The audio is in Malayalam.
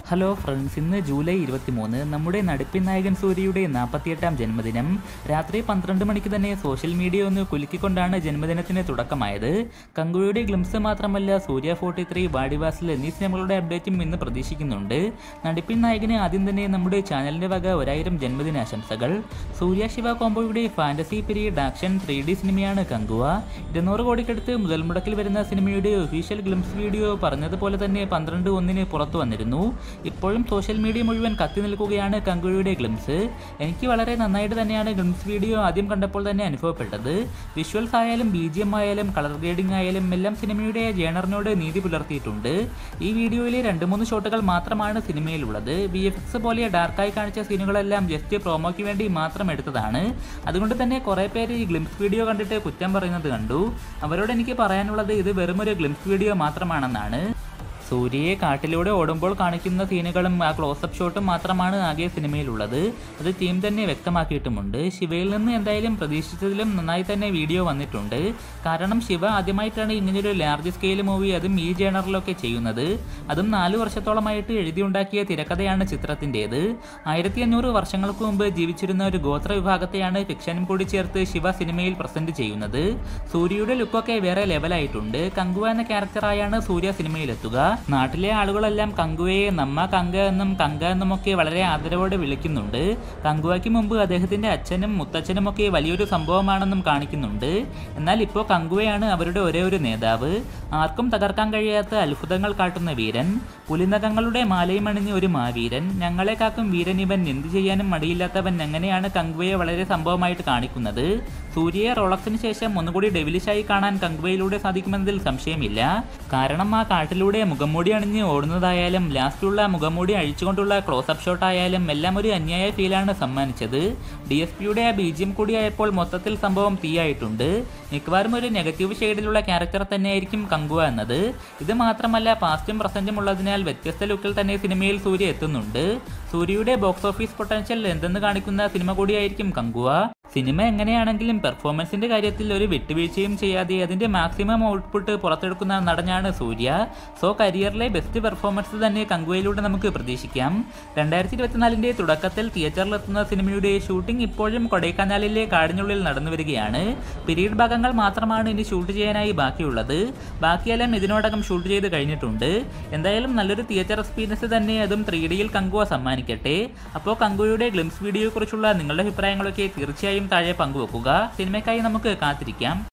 ഹലോ ഫ്രണ്ട്സ് ഇന്ന് ജൂലൈ ഇരുപത്തിമൂന്ന് നമ്മുടെ നടിപ്പിൻ നായകൻ സൂര്യയുടെ നാൽപ്പത്തിയെട്ടാം ജന്മദിനം രാത്രി പന്ത്രണ്ട് മണിക്ക് തന്നെ സോഷ്യൽ മീഡിയ ഒന്ന് കുലുക്കിക്കൊണ്ടാണ് ജന്മദിനത്തിന് തുടക്കമായത് കങ്കുയുടെ ഗ്ലിംസ് മാത്രമല്ല സൂര്യ ഫോർട്ടി ത്രീ ബാഡിവാസിൽ എന്നീ സിനിമകളുടെ അപ്ഡേറ്റും ഇന്ന് പ്രതീക്ഷിക്കുന്നുണ്ട് നടിപ്പിൻ നായകന് ആദ്യം തന്നെ നമ്മുടെ ചാനലിൻ്റെ വക ഒരായിരം ജന്മദിനാശംസകൾ സൂര്യ ശിവ കോംബോയുടെ fantasy period action three D സിനിമയാണ് കങ്കുവ ഇരുന്നൂറ് കോടിക്കടുത്ത് മുതൽ മുടക്കിൽ വരുന്ന സിനിമയുടെ ഒഫീഷ്യൽ ഗ്ലിംസ് വീഡിയോ പറഞ്ഞതുപോലെ തന്നെ പന്ത്രണ്ട് ഒന്നിന് പുറത്തു വന്നിരുന്നു ഇപ്പോഴും സോഷ്യൽ മീഡിയ മുഴുവൻ കത്തി നിൽക്കുകയാണ് കങ്കുഴിയുടെ ഗ്ലിംസ് എനിക്ക് വളരെ നന്നായിട്ട് തന്നെയാണ് ഗ്ലിംസ് വീഡിയോ ആദ്യം കണ്ടപ്പോൾ തന്നെ അനുഭവപ്പെട്ടത് വിഷ്വൽസ് ആയാലും ബി ജി എം ആയാലും കളർ ഗ്രേഡിംഗ് ആയാലും എല്ലാം സിനിമയുടെ ജേണറിനോട് നീതി പുലർത്തിയിട്ടുണ്ട് ഈ വീഡിയോയിലെ രണ്ട് മൂന്ന് ഷോട്ടുകൾ മാത്രമാണ് സിനിമയിലുള്ളത് ബി എഫ് എക്സ് പോലെ ഡാർക്കായി കാണിച്ച സീനുകളെല്ലാം ജസ്റ്റ് പ്രോമോയ്ക്ക് വേണ്ടി മാത്രം എടുത്തതാണ് അതുകൊണ്ട് തന്നെ കുറേ പേര് ഈ ഗ്ലിംസ് വീഡിയോ കണ്ടിട്ട് കുറ്റം പറയുന്നത് കണ്ടു അവരോട് എനിക്ക് പറയാനുള്ളത് ഇത് വെറുമൊരു ഗ്ലിംസ് വീഡിയോ മാത്രമാണെന്നാണ് സൂര്യയെ കാട്ടിലൂടെ ഓടുമ്പോൾ കാണിക്കുന്ന സീനുകളും ആ ക്ലോസപ്പ് ഷോട്ടും മാത്രമാണ് ആകെ സിനിമയിലുള്ളത് അത് ടീം തന്നെ വ്യക്തമാക്കിയിട്ടുമുണ്ട് ശിവയിൽ നിന്ന് എന്തായാലും പ്രതീക്ഷിച്ചതിലും നന്നായി തന്നെ വീഡിയോ വന്നിട്ടുണ്ട് കാരണം ശിവ ആദ്യമായിട്ടാണ് ഇങ്ങനെയൊരു ലാർജ് സ്കെയിൽ മൂവി അതും ഈ ജേണറിലൊക്കെ ചെയ്യുന്നത് അതും നാല് വർഷത്തോളമായിട്ട് എഴുതിയുണ്ടാക്കിയ തിരക്കഥയാണ് ചിത്രത്തിൻ്റേത് ആയിരത്തി അഞ്ഞൂറ് വർഷങ്ങൾക്ക് മുമ്പ് ജീവിച്ചിരുന്ന ഒരു ഗോത്ര വിഭാഗത്തെയാണ് ഫിക്ഷനും കൂടി ചേർത്ത് ശിവ സിനിമയിൽ പ്രസന്റ് ചെയ്യുന്നത് സൂര്യയുടെ ലുക്കൊക്കെ വേറെ ലെവലായിട്ടുണ്ട് കങ്കുവ എന്ന ക്യാരക്ടറായാണ് സൂര്യ സിനിമയിലെത്തുക നാട്ടിലെ ആളുകളെല്ലാം കങ്കുവയെ നമ്മ കങ്ക എന്നും കങ്ക എന്നുമൊക്കെ വളരെ ആദരവോടെ വിളിക്കുന്നുണ്ട് കങ്കുവയ്ക്ക് മുമ്പ് അദ്ദേഹത്തിന്റെ അച്ഛനും മുത്തച്ഛനും ഒക്കെ വലിയൊരു സംഭവമാണെന്നും കാണിക്കുന്നുണ്ട് എന്നാൽ ഇപ്പോൾ കങ്കുവയാണ് അവരുടെ ഒരേ ഒരു നേതാവ് ആർക്കും തകർക്കാൻ കഴിയാത്ത അത്ഭുതങ്ങൾ കാട്ടുന്ന വീരൻ പുലിനഖങ്ങളുടെ മാലയും അണിഞ്ഞ ഒരു മാവീരൻ ഞങ്ങളെ കാക്കും വീരൻ ഇവൻ എന്ത് ചെയ്യാനും മടിയില്ലാത്തവൻ അങ്ങനെയാണ് കങ്കുവയെ വളരെ സംഭവമായിട്ട് കാണിക്കുന്നത് സൂര്യയെ റോളക്സിന് ശേഷം ഒന്നുകൂടി ഡെവിലിഷായി കാണാൻ കങ്കുവയിലൂടെ സാധിക്കുമെന്നതിൽ സംശയമില്ല കാരണം ആ കാട്ടിലൂടെ മുഖംമൂടി അണിഞ്ഞ് ഓടുന്നതായാലും ലാസ്റ്റുള്ള മുഖംമൂടി അഴിച്ചുകൊണ്ടുള്ള ക്ലോസപ്പ് ഷോട്ട് ആയാലും എല്ലാം ഒരു അന്യായ ഫീലാണ് സമ്മാനിച്ചത് ഡി എസ് പിയുടെ ആ ബീജിയം കൂടിയായപ്പോൾ മൊത്തത്തിൽ സംഭവം തീയായിട്ടുണ്ട് മിക്കവാറും ഒരു നെഗറ്റീവ് ഷെയ്ഡിലുള്ള ക്യാരക്ടർ തന്നെയായിരിക്കും കങ്കുവ എന്നത് ഇത് മാത്രമല്ല പാസ്റ്റും പ്രസന്റും ഉള്ളതിനാൽ വ്യത്യസ്ത ലുക്കിൽ തന്നെ സിനിമയിൽ സൂര്യ എത്തുന്നുണ്ട് സൂര്യയുടെ ബോക്സ് ഓഫീസ് പൊട്ടൻഷ്യൽ എന്തെന്ന് കാണിക്കുന്ന സിനിമ കൂടിയായിരിക്കും കങ്കുവ സിനിമ എങ്ങനെയാണെങ്കിലും പെർഫോമൻസിന്റെ കാര്യത്തിൽ ഒരു വിട്ടുവീഴ്ചയും ചെയ്യാതെ അതിന്റെ മാക്സിമം ഔട്ട്പുട്ട് പുറത്തെടുക്കുന്ന നടനാണ് സൂര്യ സോ കരിയറിലെ ബെസ്റ്റ് പെർഫോമൻസ് തന്നെ കങ്കുവയിലൂടെ നമുക്ക് പ്രതീക്ഷിക്കാം രണ്ടായിരത്തി ഇരുപത്തിനാലിന്റെ തുടക്കത്തിൽ തിയേറ്ററിലെത്തുന്ന സിനിമയുടെ ഷൂട്ടിംഗ് ഇപ്പോഴും കൊടൈക്കനാലിലെ കാടിനുള്ളിൽ നടന്നു വരികയാണ് പീരീഡ് ഭാഗങ്ങൾ മാത്രമാണ് ഇനി ഷൂട്ട് ചെയ്യാനായി ബാക്കിയുള്ളത് ബാക്കിയെല്ലാം ഇതിനോടകം ഷൂട്ട് ചെയ്ത് കഴിഞ്ഞിട്ടുണ്ട് എന്തായാലും നല്ലൊരു തിയേറ്റർ എക്സ്പീരിയൻസ് തന്നെ അതും ത്രീ ഡിയിൽ കങ്കുവ സമ്മാനിക്കട്ടെ അപ്പോൾ കങ്കുവയുടെ ഗ്ലിംസ് വീഡിയോയെക്കുറിച്ചുള്ള നിങ്ങളുടെ അഭിപ്രായങ്ങളൊക്കെ തീർച്ചയായും താഴെ പങ്കുവെക്കുക സിനിമയ്ക്കായി നമുക്ക് കാത്തിരിക്കാം